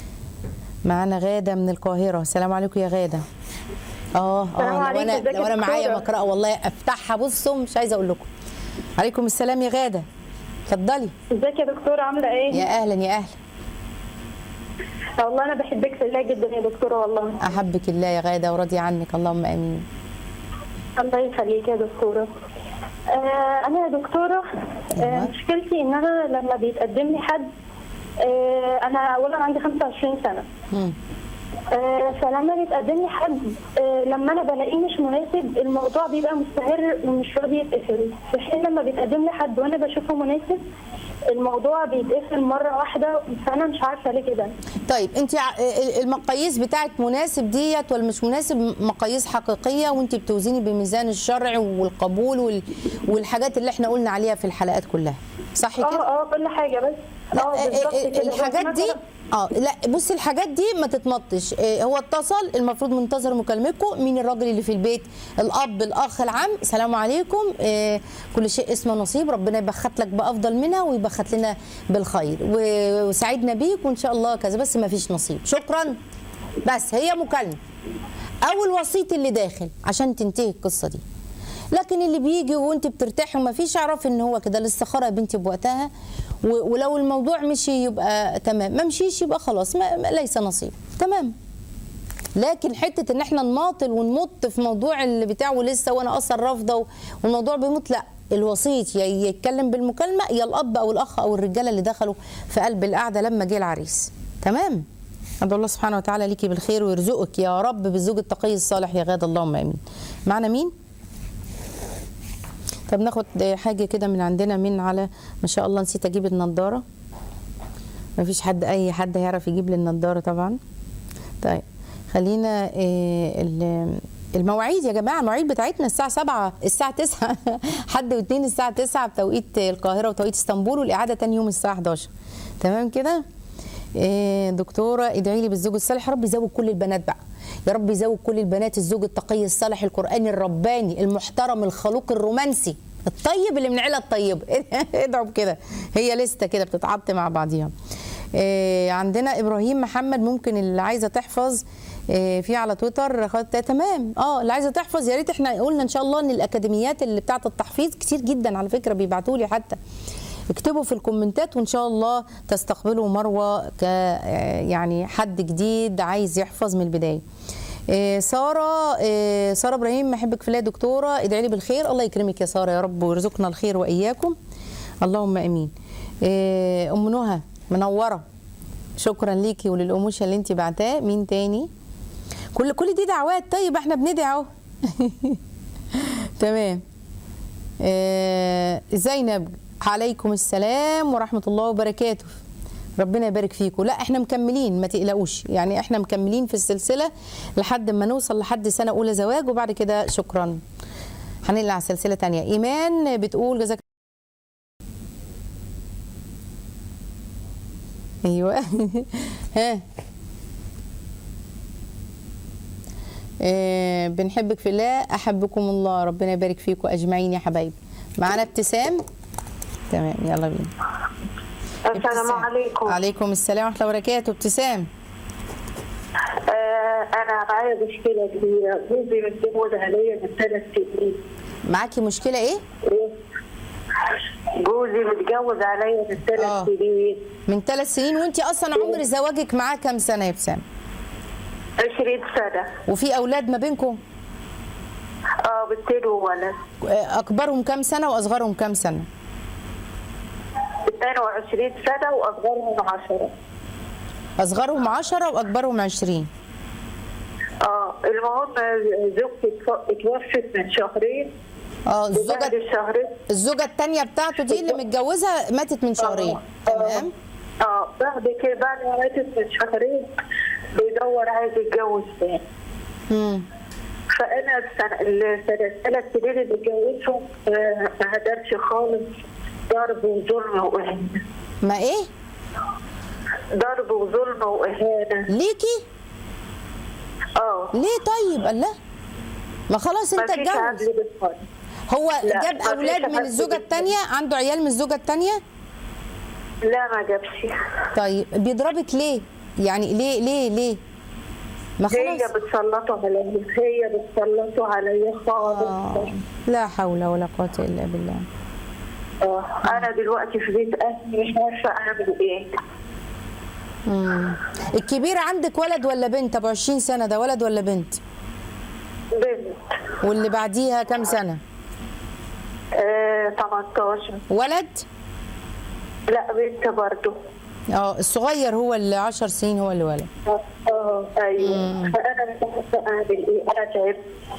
B: معانا غادة من القاهرة السلام عليكم يا غادة اه
C: السلام
B: اه لو
C: عليكم،
B: انا
C: ازيك
B: لو
C: يا
B: انا معايا
C: دكتورة؟
B: مقرأة والله افتحها بصوا مش عايزه اقول لكم عليكم السلام يا غادة اتفضلي
C: ازيك يا دكتورة عاملة ايه؟
B: يا اهلا يا اهلا
C: والله انا بحبك في الله جدا يا دكتورة والله
B: احبك الله يا غادة وراضي عنك اللهم امين
C: الله يخليك يا دكتورة آه انا يا دكتورة آه
B: أيوة.
C: مشكلتي ان انا لما بيتقدم لي حد آه انا اولا عندي 25 سنة
B: مم.
C: آه، فلما بيتقدم لي حد آه، لما انا بلاقيه مش مناسب الموضوع بيبقى مستمر ومش راضي يتقفل في حين لما بيتقدم لي حد وانا بشوفه مناسب الموضوع بيتقفل مره واحده فانا مش عارفه ليه كده
B: طيب انت ع- ال- المقاييس بتاعت مناسب ديت ولا مش مناسب مقاييس حقيقيه وانت بتوزني بميزان الشرع والقبول وال- والحاجات اللي احنا قلنا عليها في الحلقات كلها صح كده؟
C: اه اه كل حاجه بس
B: لا
C: اه
B: آه،
C: بالظبط
B: آه،
C: كده. بس
B: الحاجات دي
C: مثلاً-
B: اه لا بصي الحاجات دي ما تتمطش آه، هو اتصل المفروض منتظر مكالمتكم مين الراجل اللي في البيت الاب الاخ العم سلام عليكم آه، كل شيء اسمه نصيب ربنا يبخت لك بافضل منها ويبخت لنا بالخير و- وسعدنا بيك وان شاء الله كذا بس ما فيش نصيب شكرا بس هي مكالمه او الوسيط اللي داخل عشان تنتهي القصه دي لكن اللي بيجي وانت بترتاحي وما فيش اعرف ان هو كده الاستخاره يا بنتي بوقتها و- ولو الموضوع مشي يبقى تمام ما مشيش يبقى خلاص ما ما- ليس نصيب تمام لكن حته ان احنا نماطل ونمط في موضوع اللي بتاعه لسه وانا اصلا رافضه و- والموضوع بيموت لا الوسيط يا يتكلم بالمكالمه يا الاب او الاخ او الرجاله اللي دخلوا في قلب القعده لما جه العريس تمام ادعو الله سبحانه وتعالى ليكي بالخير ويرزقك يا رب بالزوج التقي الصالح يا غاده اللهم امين معنا مين طب ناخد حاجه كده من عندنا من على ما شاء الله نسيت اجيب النضاره مفيش حد اي حد هيعرف يجيب لي النضاره طبعا طيب خلينا آه، ال- المواعيد يا جماعه المواعيد بتاعتنا الساعه 7 الساعه 9 حد واثنين الساعه 9 بتوقيت القاهره وتوقيت اسطنبول والاعاده تاني يوم الساعه 11 تمام كده آه، دكتوره ادعي لي بالزوج الصالح يا رب يزوج كل البنات بقى يا رب يزوج كل البنات الزوج التقي الصالح القراني الرباني المحترم الخلوق الرومانسي الطيب اللي من عيله الطيبه ادعوا بكده هي لسته كده بتتعط مع بعضيها آه، عندنا ابراهيم محمد ممكن اللي عايزه تحفظ آه، في على تويتر خدت تمام اه اللي عايزه تحفظ يا ريت احنا قلنا ان شاء الله ان الاكاديميات اللي بتاعه التحفيظ كتير جدا على فكره بيبعتوا لي حتى اكتبوا في الكومنتات وان شاء الله تستقبلوا مروه ك آه، يعني حد جديد عايز يحفظ من البدايه آه، ساره آه، ساره ابراهيم احبك في الله يا دكتوره ادعي لي بالخير الله يكرمك يا ساره يا رب ويرزقنا الخير واياكم اللهم امين آه، ام نهى منوره شكرا ليكي وللاموشه اللي انت بعتاه مين تاني كل كل دي دعوات طيب احنا بندعي اهو تمام آه، زينب عليكم السلام ورحمه الله وبركاته ربنا يبارك فيكم لا احنا مكملين ما تقلقوش يعني احنا مكملين في السلسله لحد ما نوصل لحد سنه اولى زواج وبعد كده شكرا هنقلع على سلسله تانية ايمان بتقول جزاك ايوه ها آه، بنحبك في الله احبكم الله ربنا يبارك فيكم اجمعين يا حبايبي معانا ابتسام تمام يلا بينا
C: السلام
B: ابتسام.
C: عليكم
B: عليكم السلام ورحمه الله وبركاته ابتسام
C: آه انا معايا مشكله كبيره جوزي متجوز عليا من ثلاث سنين
B: معاكي مشكله ايه
C: جوزي متجوز عليا من ثلاث
B: آه.
C: سنين
B: من ثلاث سنين وانت اصلا عمر زواجك معاه كام سنه يا ابتسام
C: 20 سنه
B: وفي اولاد ما بينكم
C: اه بنتين وولد
B: آه، اكبرهم كام سنه واصغرهم كام سنه
C: 22 سنه واصغرهم 10
B: اصغرهم 10 واكبرهم 20
C: اه المهم زوجتي اتف- اتوفت من شهرين
B: اه
C: وبعد
B: الزوجه
C: الشهرين
B: الزوجه الثانيه بتاعته دي اللي متجوزها ماتت من شهرين تمام
C: اه بعد كده بعد ما ماتت من شهرين بيدور عايز يتجوز تاني
B: امم
D: فانا السنه السنه الثلاث سنين اللي اتجوزهم آه، ما هدرش خالص ضرب وظلم واهانه
B: ما ايه
D: ضرب وظلم واهانه
B: ليكي
D: اه
B: ليه طيب الله ما خلاص انت
D: ما فيش
B: اتجوز
D: عدل بالفرد
B: هو
D: لا،
B: جاب
D: ما فيش
B: اولاد من
D: عدل
B: الزوجه
D: بالفرد.
B: الثانيه عنده عيال من الزوجه الثانيه
D: لا ما جابش
B: طيب بيضربك ليه يعني ليه ليه ليه ما
D: هي
B: خلاص
D: بتسلطوا عليا هي بتسلطوا عليا خالص
B: آه. لا حول ولا قوه الا بالله
D: آه. انا دلوقتي في بيت اهلي مش عارفه اعمل ايه
B: مم. الكبير عندك ولد ولا بنت ابو 20 سنه ده ولد ولا بنت
D: بنت
B: واللي بعديها كام سنه
D: آه 18
B: ولد
D: لا بنت برضه
B: اه الصغير هو اللي 10 سنين هو اللي ولد
D: اه آه، ايوه فانا مش عارفه اعمل ايه انا تعبت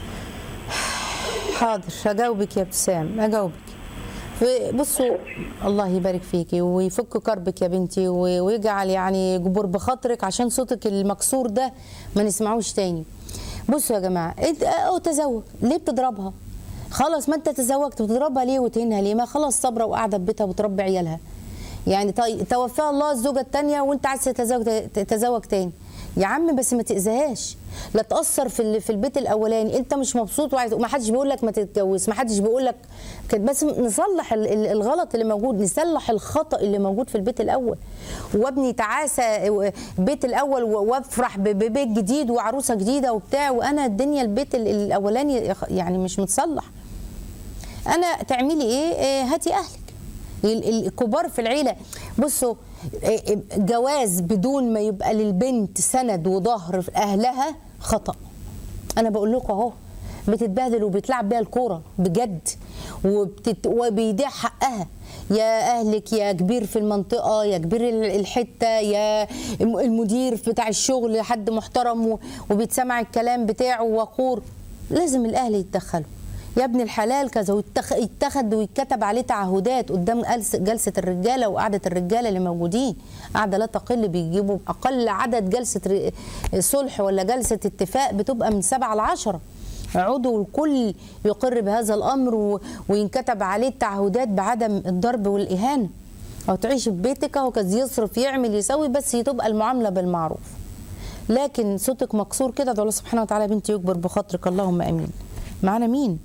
B: حاضر هجاوبك يا ابتسام هجاوبك في- بصوا الله يبارك فيكي ويفك كربك يا بنتي و- ويجعل يعني جبور بخاطرك عشان صوتك المكسور ده ما نسمعوش تاني بصوا يا جماعه انت اه تزوج ليه بتضربها خلاص ما انت تزوجت بتضربها ليه وتهينها ليه ما خلاص صابره وقاعده في بيتها وتربي عيالها يعني طيب توفاها الله الزوجه الثانيه وانت عايز تتزوج تتزوج تاني يا عم بس ما تاذيهاش لا تاثر في ال- في البيت الاولاني انت مش مبسوط وعايز وما حدش بيقول لك ما تتجوز ما حدش بيقول لك كده بس نصلح ال- ال- الغلط اللي موجود نصلح الخطا اللي موجود في البيت الاول وابني تعاسه بيت الاول و- وافرح ب- ببيت جديد وعروسه جديده وبتاع وانا الدنيا البيت ال- الاولاني يعني مش متصلح انا تعملي ايه آه، هاتي اهلك ال- ال- الكبار في العيله بصوا آه، آه، جواز بدون ما يبقى للبنت سند وظهر في اهلها خطا انا بقول لكم اهو بتتبهدل وبتلعب بيها الكوره بجد وبتت... وبيضيع حقها يا اهلك يا كبير في المنطقه يا كبير ال- الحته يا الم- المدير بتاع الشغل حد محترم و- وبيتسمع الكلام بتاعه وقور لازم الاهل يتدخلوا يا ابن الحلال كذا ويتخ- يتخذ ويتكتب عليه تعهدات قدام جلسه جلسه الرجاله وقعده الرجاله اللي موجودين قاعده لا تقل بيجيبوا اقل عدد جلسه ر- صلح ولا جلسه اتفاق بتبقى من سبعه لعشره عضو الكل يقر بهذا الامر و- وينكتب عليه التعهدات بعدم الضرب والاهانه او تعيش في بيتك اهو كذا يصرف يعمل يسوي بس تبقى المعامله بالمعروف لكن صوتك مكسور كده ده الله سبحانه وتعالى يا بنتي يكبر بخاطرك اللهم امين معانا مين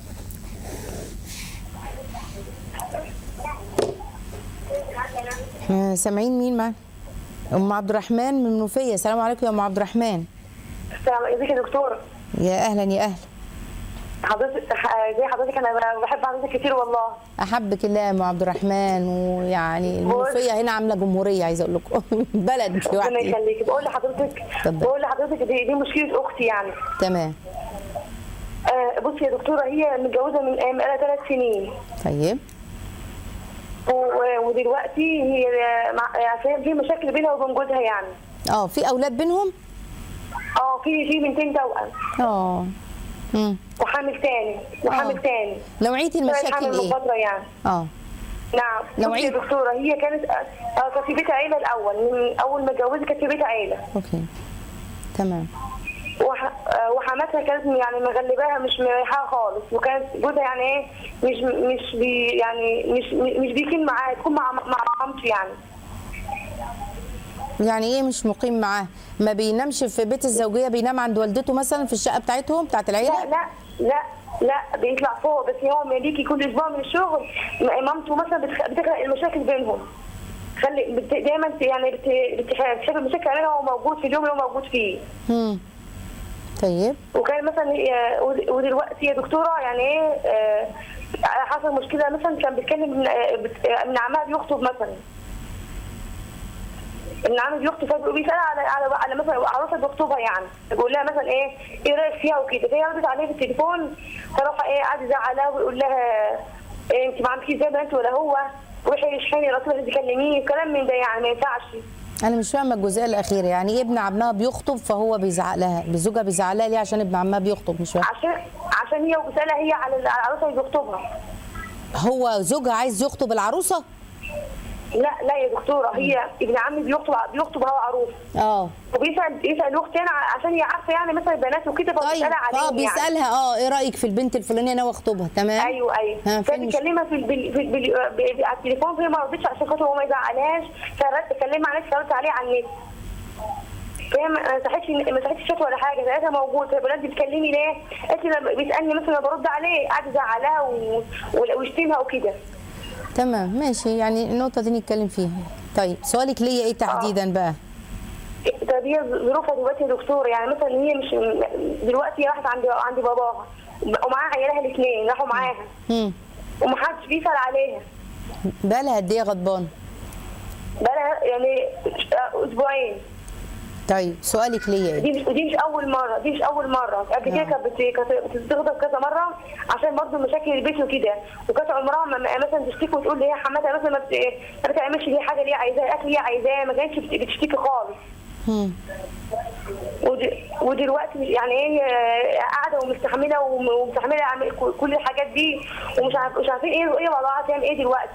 B: احنا سامعين مين معانا ام عبد الرحمن من المنوفيه السلام عليكم يا ام عبد الرحمن
C: السلام عليكم ازيك يا دكتوره
B: يا اهلا يا اهلا
C: حضرتك ح- زي حضرتك انا ب- بحب حضرتك كتير والله
B: احبك الله يا ام عبد الرحمن ويعني المنوفيه هنا عامله جمهوريه عايزه اقول لكم بلد
C: ربنا
B: لوحدها
C: يخليك بقول لحضرتك
B: اتفضل.
C: بقول لحضرتك دي, دي مشكله اختي يعني
B: تمام
C: آه بصي يا دكتوره هي متجوزه من من بقالها ثلاث سنين
B: طيب
C: و- ودلوقتي هي مع- يعني في مشاكل بينها وبين جوزها يعني
B: اه في اولاد بينهم
C: اه في في بنتين توأم
B: اه امم
C: وحامل تاني وحامل
B: آه.
C: تاني
B: نوعيه
C: طلعت
B: المشاكل
C: حامل من
B: ايه
C: فتره يعني
B: اه
C: نعم
B: نوعية-
C: بصي يا دكتوره هي كانت آه كانت في بيت عيله الاول من اول ما اتجوزت كانت في بيت عيله
B: اوكي تمام
C: وح... آه، وحماتها كانت يعني مغلباها مش مريحاها خالص وكانت جوزها يعني ايه مش مش بي يعني مش مش بيكون معاها تكون مع مع مامته يعني
B: يعني ايه مش مقيم معاه ما بينامش في بيت الزوجيه بينام عند والدته مثلا في الشقه بتاعتهم بتاعت
C: لا
B: العيله
C: لا لا لا بيطلع فوق بس هو لما بيجي كل اسبوع من الشغل م- مامته مثلا بتخ... بتخلق المشاكل بينهم خلي بت... دايما ت- يعني بت... بتحب المشاكل عليها وهو موجود في اليوم اللي هو موجود فيه
B: امم طيب
C: وكان مثلا هي- ود- ودلوقتي يا دكتوره يعني ايه آه، حصل مشكله مثلا كان بيتكلم من آه، بت- آه، ابن عمها بيخطب مثلا ابن عمها بيخطب فبيقول- بيسال على على على مثلا عروسه بيخطبها يعني بيقول لها مثلا ايه ايه رايك فيها وكده فهي ردت عليه في التليفون فراح ايه قعد يزعلها ويقول لها إيه انت ما عندكيش زي ما انت ولا هو روحي اشحني رسول تكلميه كلام من ده يعني ما ينفعش
B: انا مش فاهمه الجزئيه الاخيره يعني ايه ابن عمها بيخطب فهو بيزعق لها زوجها بيزعق لها ليه عشان ابن عمها بيخطب مش فاهمه
C: عشان عشان هي وبتسالها هي على العروسه اللي بيخطبها
B: هو زوجها عايز يخطب العروسه
C: لا لا لا يا دكتوره هي ابن عمي بيخطب بيخطب هو عروس
B: اه
C: وبيسال بيسال اختي انا عشان هي عارفه يعني مثلا البنات وكده
B: طيب
C: فبيسالها عليهم
B: اه
C: يعني.
B: بيسالها اه ايه رايك في البنت الفلانيه انا واخطبها تمام
C: ايوه ايوه
B: ها فين مش-
C: فبيكلمها في البل... في البل... ب- على التليفون فهي ما رضتش عشان خاطر هو ما يزعلهاش فرد كلمها على النت ردت عليه على النت فهي ما ما مسحتش ما مسحتش شات ولا حاجه لقيتها موجود فالبنات بتكلمي ليه؟ قالت لي لما بيسالني مثلا برد عليه قاعد ازعلها و... و- ويشتمها وكده
B: تمام ماشي يعني النقطه دي نتكلم فيها طيب سؤالك ليا ايه تحديدا بقى
C: طب هي ظروفها دلوقتي يا دكتور يعني مثلا هي مش دلوقتي هي راحت عند عند باباها ومعاها عيالها الاثنين راحوا معاها
B: امم
C: ومحدش بيسال عليها
B: بقى لها قد ايه غضبان
C: بقى يعني اسبوعين
B: طيب سؤالك ليا ايه
C: دي مش ودي مش اول مره دي مش اول مره قبل كده
B: آه.
C: كانت بت- كانت بتستغرب كذا مره عشان برضه مشاكل البيت وكده وكانت عمرها ما ما- مثلا تشتكي وتقول لي هي حماتها مثلا ما بت- ما بتعملش ليه حاجه اللي هي عايزاها الاكل اللي هي عايزاه ما كانتش بت- بتشتكي خالص
B: مم.
C: ود- ودلوقتي يعني هي قاعده ومستحمله وم- ومستحمله اعمل كل- كل الحاجات دي ومش عارف مش عارفين ايه ايه وضعها تعمل ايه دلوقتي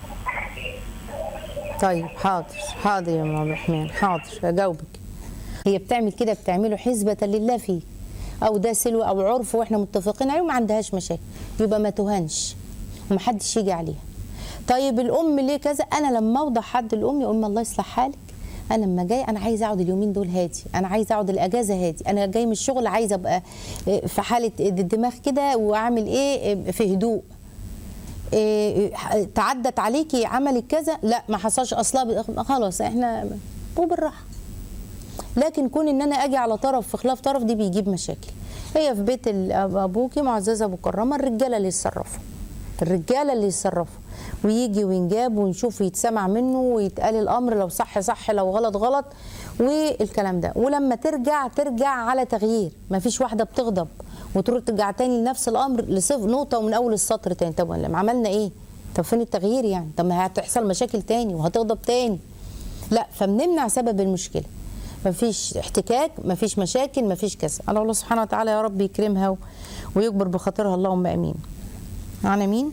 B: طيب حاضر حاضر يا ام عبد الرحمن حاضر اجاوبك هي بتعمل كده بتعمله حسبة لله فيه او ده سلو او عرف واحنا متفقين عليه وما عندهاش مشاكل يبقى ما تهنش ومحدش يجي عليها طيب الام ليه كذا انا لما اوضح حد الام يقول الله يصلح حالك انا لما جاي انا عايز اقعد اليومين دول هادي انا عايز اقعد الاجازه هادي انا جاي من الشغل عايزه ابقى في حاله الدماغ كده واعمل ايه في هدوء إيه، تعدت عليكي عملت كذا لا ما حصلش اصلا ب- خلاص احنا وبالراحه لكن كون ان انا اجي على طرف في خلاف طرف دي بيجيب مشاكل هي في بيت ال- أب- ابوكي معززه مكرمه الرجاله اللي يتصرفوا الرجاله اللي يتصرفوا ويجي وينجاب ونشوف يتسمع منه ويتقال الامر لو صح صح لو غلط غلط والكلام ده ولما ترجع ترجع على تغيير ما فيش واحده بتغضب وتروح ترجع تاني لنفس الامر لصفر نقطه ومن اول السطر تاني طب لما عملنا ايه طب فين التغيير يعني طب ما هتحصل مشاكل تاني وهتغضب تاني لا فبنمنع سبب المشكله مفيش احتكاك مفيش مشاكل مفيش كذا الله الله سبحانه وتعالى يا رب يكرمها و- ويكبر بخاطرها اللهم امين معنا مين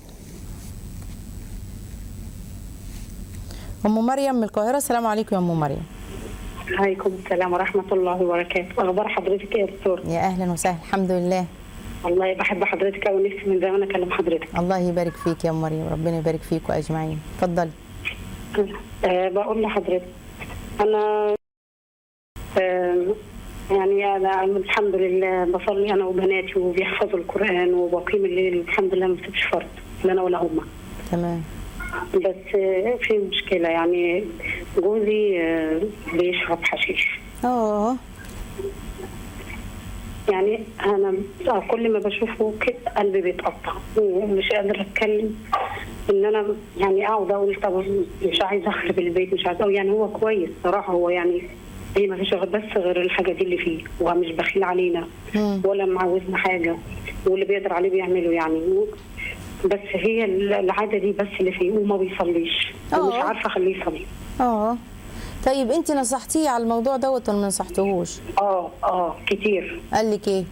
B: ام مريم من القاهره السلام عليكم يا ام مريم
D: عليكم السلام ورحمة الله وبركاته أخبار حضرتك إيه يا دكتور
B: يا اهلا وسهلا الحمد لله
D: والله بحب حضرتك أوي نفسي من زمان أكلم حضرتك
B: الله يبارك فيك يا ام مريم ربنا يبارك فيك واجمعين اتفضلي
D: أه بقول لحضرتك أنا أه يعني أنا الحمد لله بصلي أنا وبناتي وبيحفظوا القرآن وبقيم الليل الحمد لله ما بسيبش فرض لا أنا ولا هما
B: تمام
D: بس آه، في مشكلة يعني جوزي آه، بيشرب حشيش
B: اه
D: يعني انا آه، كل ما بشوفه كده قلبي بيتقطع ومش قادره اتكلم ان انا يعني اقعد اقول طب مش عايزه اخرب البيت مش عايزه يعني هو كويس صراحه هو يعني هي ما فيش غير بس غير الحاجه دي اللي فيه هو مش بخيل علينا
B: مم.
D: ولا معوزنا حاجه واللي بيقدر عليه بيعمله يعني بس هي العاده دي بس اللي فيه وما بيصليش ومش
B: آه.
D: عارفه اخليه يصلي
B: اه طيب انت نصحتيه على الموضوع دوت ولا ما نصحتهوش
D: اه اه كتير
B: قال لك ايه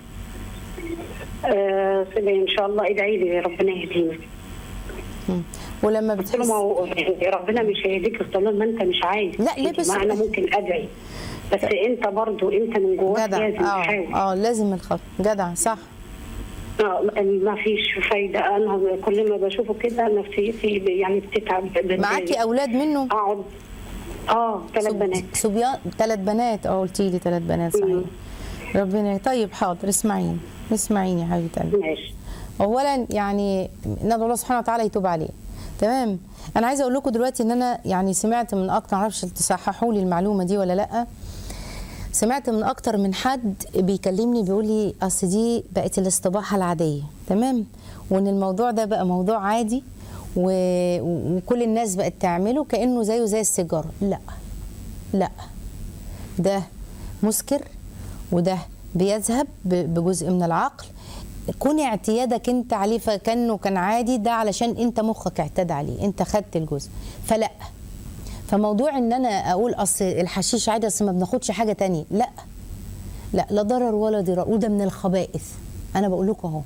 D: آه ان شاء الله ادعي لي ربنا يهديني
B: مم. ولما
D: قلت له ما
B: بتحس
D: هو يعني ربنا مش هيهديك طالما انت مش عايز
B: لا، ليه بس-
D: ما انا ممكن ادعي بس انت برضو انت من جواك
B: جدع
D: لازم
B: اه
D: تحاول
B: اه لازم الخط جدع صح
D: آه ما فيش فايده انا كل ما بشوفه كده نفسيتي يعني بتتعب بتضايق.
B: معاكي اولاد منه
D: اقعد اه ثلاث بنات
B: صبيان ثلاث بنات اه قلتي لي ثلاث بنات صحيح ربنا طيب حاضر اسمعيني اسمعيني يا حبيبه قلبي
D: ماشي
B: اولا يعني ندعو الله سبحانه وتعالى يتوب عليه تمام انا عايزه اقول لكم دلوقتي ان انا يعني سمعت من اكتر معرفش تصححوا لي المعلومه دي ولا لا سمعت من اكتر من حد بيكلمني بيقول لي اصل دي بقت الاستباحه العاديه تمام وان الموضوع ده بقى موضوع عادي و... وكل الناس بقت تعمله كانه زيه زي السيجاره لا لا ده مسكر وده بيذهب ب- بجزء من العقل كون اعتيادك انت عليه فكانه كان عادي ده علشان انت مخك اعتاد عليه انت خدت الجزء فلا فموضوع ان انا اقول اصل الحشيش عادي اصل ما بناخدش حاجه تانية لا لا لا ضرر ولا ضرار وده من الخبائث انا بقول لكم اهو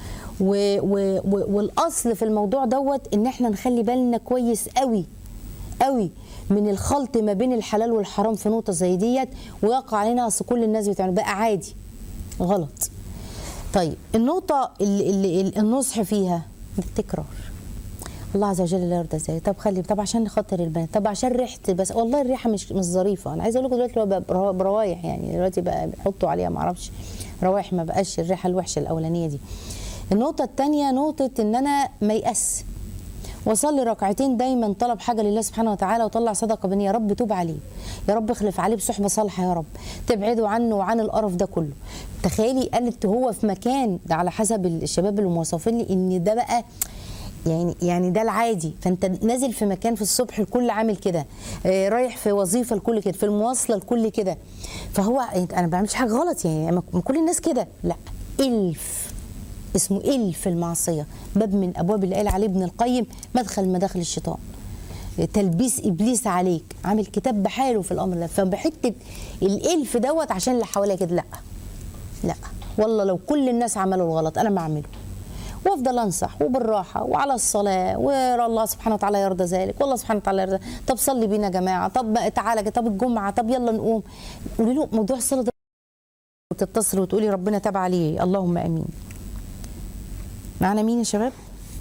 B: و و و والاصل في الموضوع دوت ان احنا نخلي بالنا كويس قوي قوي من الخلط ما بين الحلال والحرام في نقطه زي ديت ويقع علينا اصل كل الناس بتعمل بقى عادي غلط طيب النقطه اللي, اللي اللي النصح فيها التكرار الله عز وجل لا يرضى ذلك طب خلي طب عشان خاطر البنات طب عشان ريحه بس والله الريحه مش مش ظريفه انا عايزه اقول لكم دلوقتي بقى بروا- بروايح يعني دلوقتي بقى بيحطوا عليها ما اعرفش روايح ما بقاش الريحه الوحشه الاولانيه دي النقطه الثانيه نقطه ان انا ما يأس وصلي ركعتين دايما طلب حاجه لله سبحانه وتعالى وطلع صدقه بنيه يا رب توب عليه يا رب اخلف عليه بصحبه صالحه يا رب تبعده عنه وعن القرف ده كله تخيلي قالت هو في مكان ده على حسب الشباب اللي موصفين لي ان ده بقى يعني يعني ده العادي فانت نازل في مكان في الصبح الكل عامل كده آه، رايح في وظيفه الكل كده في المواصله الكل كده فهو انا ما بعملش حاجه غلط يعني ما ما كل الناس كده لا الف اسمه الف المعصيه باب من ابواب اللي قال عليه ابن القيم مدخل من مداخل الشيطان تلبيس ابليس عليك عامل كتاب بحاله في الامر ده فبحته الالف دوت عشان اللي حواليا كده لا لا والله لو كل الناس عملوا الغلط انا ما اعمله وافضل انصح وبالراحه وعلى الصلاه والله سبحانه وتعالى يرضى ذلك والله سبحانه وتعالى يرضى طب صلي بينا يا جماعه طب تعالى طب الجمعه طب يلا نقوم قولي له موضوع الصلاه ده وتتصل وتقولي ربنا تاب عليه اللهم امين معنا مين يا شباب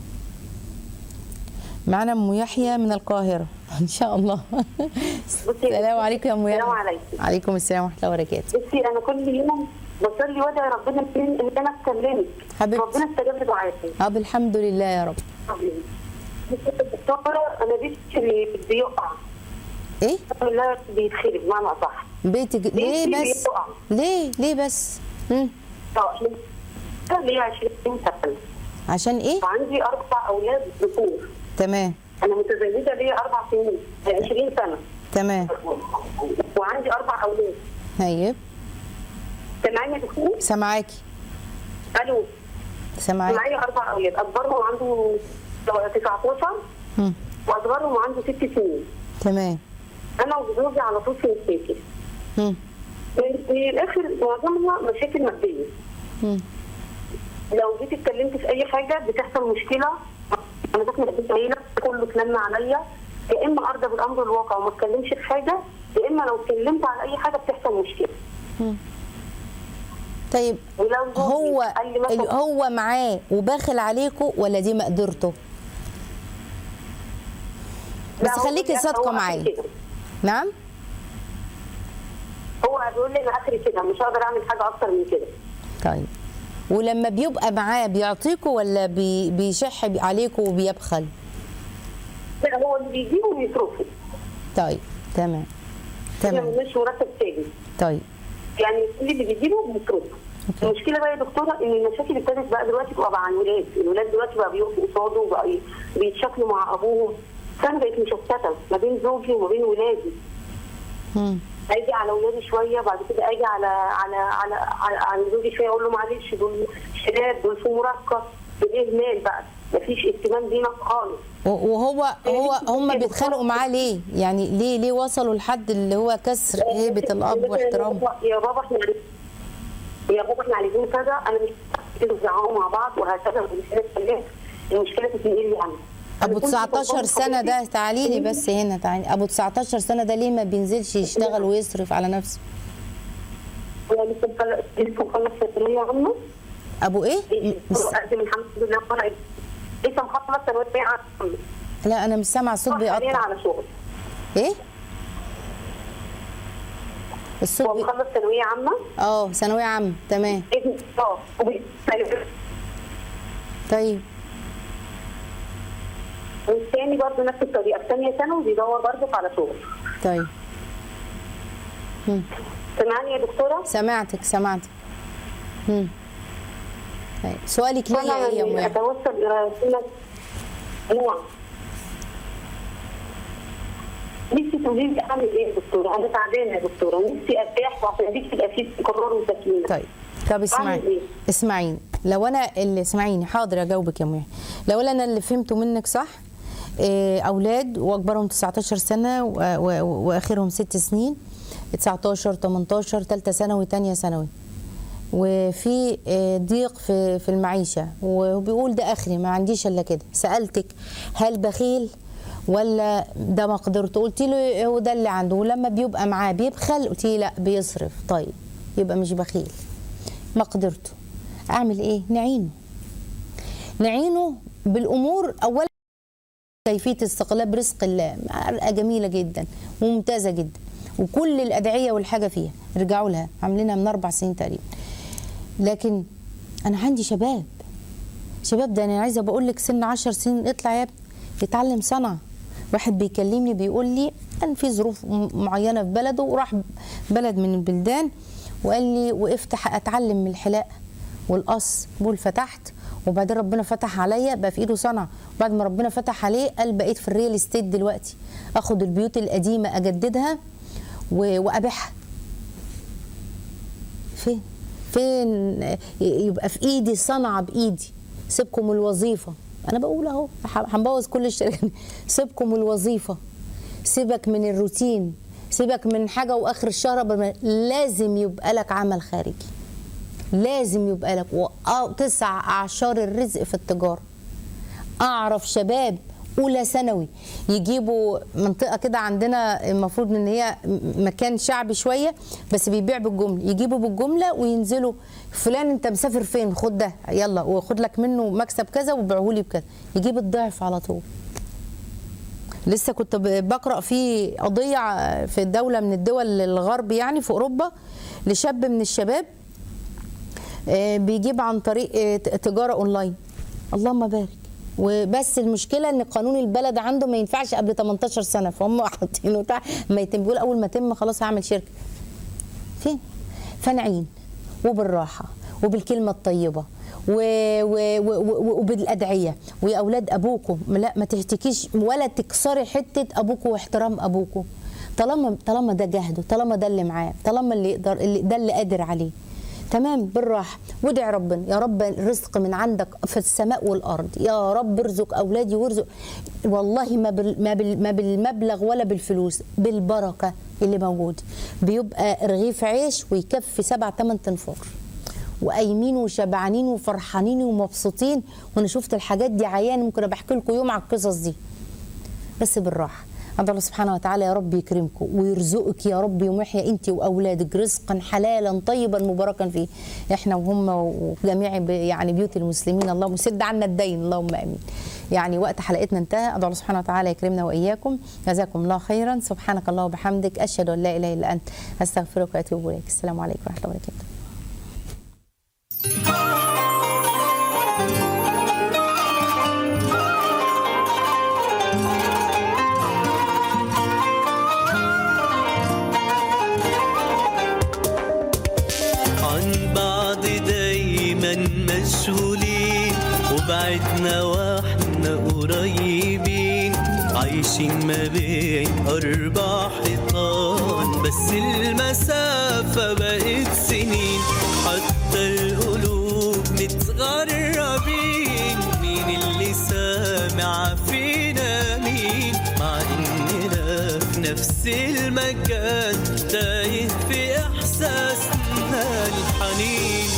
B: معنا ام يحيى من القاهره ان شاء الله السلام عليكم يا ام يحيى
C: السلام عليكم.
B: عليكم السلام ورحمه الله وبركاته
C: بصي انا كل يوم بصلي وادعي ربنا فين ان انا اتكلمت
B: حبيبتي.
C: ربنا استجاب لدعائي
B: اب الحمد لله يا رب
C: الدكتوره انا بيتي بي- بيقع
B: ايه
C: لا بيتخرب بمعنى اصح
B: بيتك ليه
C: بيتي
B: بس
C: بيقع.
B: ليه ليه بس مم.
C: طبعا لي 20 سنه
B: عشان ايه
C: وعندي اربع اولاد ذكور
B: تمام
C: انا متزوجه ليا اربع سنين 20 سنه
B: تمام
C: وعندي اربع اولاد
B: طيب
C: سامعني يا دكتور؟
B: سامعاكي
C: الو
B: سامعاكي
C: معايا اربع اولاد اكبرهم عنده 19
B: مم.
C: واصغرهم عنده ست سنين
B: تمام
C: انا وزوجي على طول في مشاكل
B: مم.
C: من من الاخر معظمها مشاكل ماديه
B: مم.
C: لو جيت اتكلمت في اي حاجه بتحصل مشكله انا ساكنه في بيت عيله كله اتلم عليا يا اما ارضى بالامر الواقع وما اتكلمش في حاجه يا اما لو اتكلمت على اي حاجه بتحصل مشكله
B: طيب
C: ولو زوجي
B: هو
C: قال لي مثلا
B: ال- هو معاه وباخل عليكم ولا دي مقدرته
C: لا،
B: بس
C: هو
B: خليكي
C: بيقول-
B: صادقه
C: هو
B: معايا
C: آخر كده.
B: نعم
C: هو بيقول لي انا اخري كده مش هقدر اعمل حاجه اكتر من كده
B: طيب ولما بيبقى معاه بيعطيكوا ولا بي بيشح بي- عليكوا وبيبخل
C: لا هو اللي بيجيبه ويصرفه
B: طيب تمام تمام
C: مش مرتب ثابت
B: طيب
C: يعني كل اللي بيجيبه بيصرفه المشكله بقى يا دكتوره ان المشاكل ابتدت بقى دلوقتي تبقى مع الولاد، الولاد دلوقتي بقى بيقفوا قصاده وبقى ي- بيتشكلوا مع ابوهم، فانا بقيت مشتته ما بين زوجي وما بين ولادي،
B: مم.
C: اجي على ولادي شويه بعد كده اجي على على على على, على زوجي شويه اقول له معلش دول شباب دول في مراهقه بالاهمال بقى مفيش اهتمام بينا خالص
B: و- وهو هو هم بيتخانقوا معاه ليه؟ يعني ليه ليه وصلوا لحد اللي هو كسر هيبه الاب واحترامه؟
C: يا بابا احنا عايزين- يا بابا احنا عايزين كذا انا مش ترجعوا مع بعض وهكذا والمشكله تتكلم المشكله تتنقل لي انا
B: ابو
C: أنا كنت
B: 19
C: بقول
B: سنه ده
C: لحضرتك
B: تعالي لي بس هنا تعالي ابو 19 سنه ده ليه ما بينزلش يشتغل ويصرف على نفسه؟
C: انا لسه مخلص لسه مخلص ثانويه عامه
B: ابو ايه؟ م- مس-
C: قدم الحمد لله وانا لسه مخلص ثانويه عامه
B: لا انا مش سامعه الصوت
C: حاليا
B: بيقطع
C: على شغل
B: ايه؟ الصوت
C: هو
B: بي...
C: مخلص ثانويه عامه
B: اه ثانويه عامه تمام
C: ابن اه وبي-
B: طيب
C: والثاني برضه نفس الطريقه الثانيه ثانوي بيدور برضه على شغل
B: طيب مم.
C: سمعني يا دكتوره
B: سمعتك سمعتك مم. طيب سؤالك ليا
C: انا
B: ايه يا ام
C: يعني
B: يحيى؟
C: اتوسل الى رسولك نوع نفسي تقولي لي اعمل ايه يا دكتوره انا تعبانه يا دكتوره نفسي ارتاح وعشان دي تبقى في استقرار وسكينه
B: طيب طب اسمعي
C: أعمل إيه؟
B: اسمعيني لو انا اللي اسمعيني حاضر اجاوبك يا ام يحيى لو انا اللي فهمته منك صح إيه، اولاد واكبرهم 19 سنه و- و- واخرهم 6 سنين 19 18 ثالثه ثانوي ثانيه ثانوي وفي آه، ضيق في في المعيشه وبيقول ده اخري ما عنديش الا كده سالتك هل بخيل ولا ده مقدرته قلت له هو ده اللي عنده ولما بيبقى معاه بيبخل قلت لي لا بيصرف طيب يبقى مش بخيل مقدرته اعمل ايه نعينه نعينه بالامور اولا كيفيه استقلال برزق الله مرأة جميله جدا وممتازه جدا وكل الادعيه والحاجه فيها ارجعوا لها عاملينها من اربع سنين تقريبا لكن انا عندي شباب شباب ده انا عايزه بقول لك سن 10 سنين اطلع يا ابني يتعلم صنعه واحد بيكلمني بيقول لي كان في ظروف م- معينه في بلده وراح بلد من البلدان وقال لي وقفت ح- اتعلم من الحلاقه والقص بقول فتحت وبعدين ربنا فتح عليا بقى في ايده صنعه وبعد ما ربنا فتح عليه قال بقيت في الريال استيت دلوقتي اخد البيوت القديمه اجددها و- وابيعها فين فين يبقى في ايدي صنعه بايدي سيبكم الوظيفه انا بقول اهو ح- هنبوظ كل الشركات سيبكم الوظيفه سيبك من الروتين سيبك من حاجه واخر الشهر أبقى- لازم يبقى لك عمل خارجي لازم يبقى لك وتسع اعشار الرزق في التجاره اعرف شباب اولى ثانوي يجيبوا منطقه كده عندنا المفروض ان هي م- مكان شعبي شويه بس بيبيع بالجمله يجيبوا بالجمله وينزلوا فلان انت مسافر فين خد ده يلا وخد لك منه مكسب كذا وبيعه لي بكذا يجيب الضعف على طول لسه كنت ب- بقرا في قضيه ع- في دوله من الدول الغرب يعني في اوروبا لشاب من الشباب آه، بيجيب عن طريق آه، ت- تجاره اونلاين اللهم بارك وبس المشكله ان قانون البلد عنده ما ينفعش قبل 18 سنه فهم حاطينه بتاع ما يتم بيقول اول ما يتم خلاص هعمل شركه فين فنعين وبالراحه وبالكلمه الطيبه و... و... و... و... وبالادعيه ويا اولاد ابوكم لا ما تهتكيش ولا تكسري حته ابوكم واحترام ابوكم طالما طالما ده جهده طالما ده اللي معاه طالما اللي يقدر اللي ده اللي قادر عليه تمام بالراحه وادعي ربنا يا رب الرزق من عندك في السماء والارض يا رب ارزق اولادي وارزق والله ما بال ما, بال ما بالمبلغ ولا بالفلوس بالبركه اللي موجود بيبقى رغيف عيش ويكفي سبع ثمان تنفار وقايمين وشبعانين وفرحانين ومبسوطين وانا شفت الحاجات دي عيان ممكن ابقى احكي لكم يوم على القصص دي بس بالراحه عند الله سبحانه وتعالى يا رب يكرمكم ويرزقك يا رب يوم يحيى انت واولادك رزقا حلالا طيبا مباركا فيه احنا وهم وجميع ب- يعني بيوت المسلمين اللهم سد عنا الدين اللهم امين يعني وقت حلقتنا انتهى ادعو الله سبحانه وتعالى يكرمنا واياكم جزاكم الله خيرا سبحانك الله وبحمدك اشهد ان لا اله الا انت استغفرك واتوب اليك السلام عليكم ورحمه الله وبركاته
A: عن بعض دايما مشغولين وبعدنا واحنا قريبين عايشين ما بين أربع حيطان بس المسافة بقت سنين حتى القلوب متغربين مين اللي سامع فينا مين مع إننا في نفس المكان تايه في إحساسنا الحنين